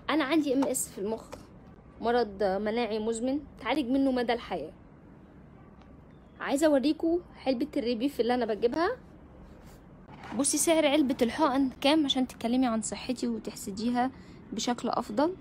انا عندي ام اس في المخ مرض مناعي مزمن تعالج منه مدى الحياه عايزه اوريكم علبه الريبيف اللي انا بجيبها بصي سعر علبه الحقن كام عشان تتكلمي عن صحتي وتحسديها بشكل افضل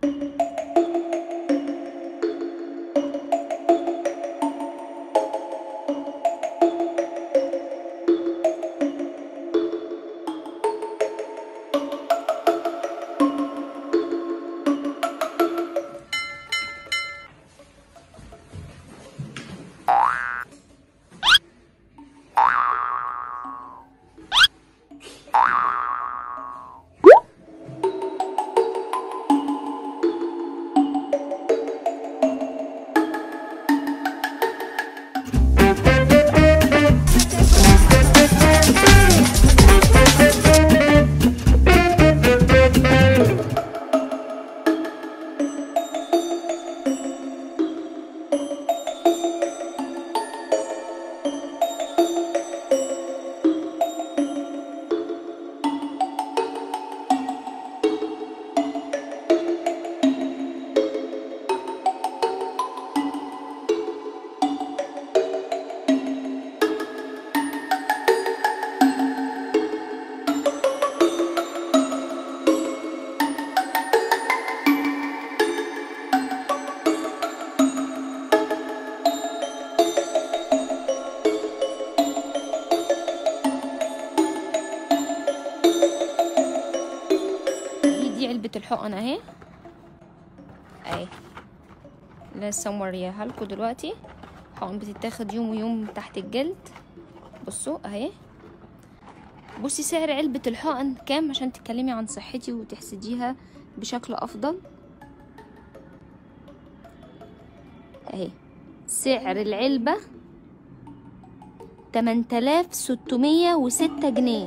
هي دي علبة الحقن اهي اهي لسه موريها لكم دلوقتي حقن بتتاخد يوم ويوم تحت الجلد بصوا اهي بصي سعر علبة الحقن كام عشان تتكلمي عن صحتي وتحسديها بشكل افضل اهي سعر العلبة 8606 جنيه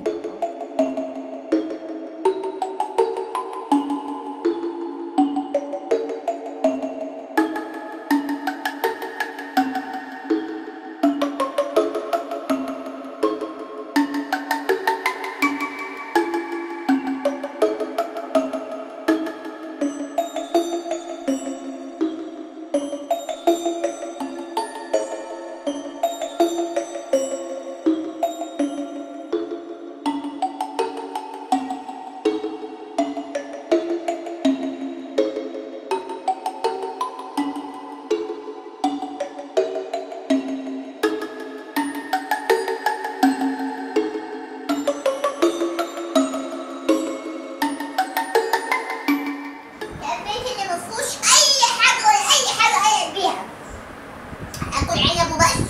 البيت اللي ما فيهوش اي حاجه ولا اي حاجه اقلق بيها اكل عنب وبس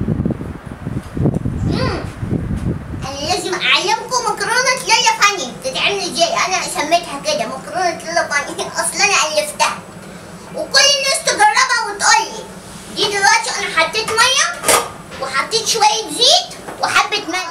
مم. انا لازم اعلمكم مكرونه لالا فاني تتعمل ازاي انا سميتها كده مكرونه لالا فاني اصلا انا الفتها وكل الناس تجربها وتقول لي دي دلوقتي انا حطيت ميه وحطيت شويه زيت وحبه ملح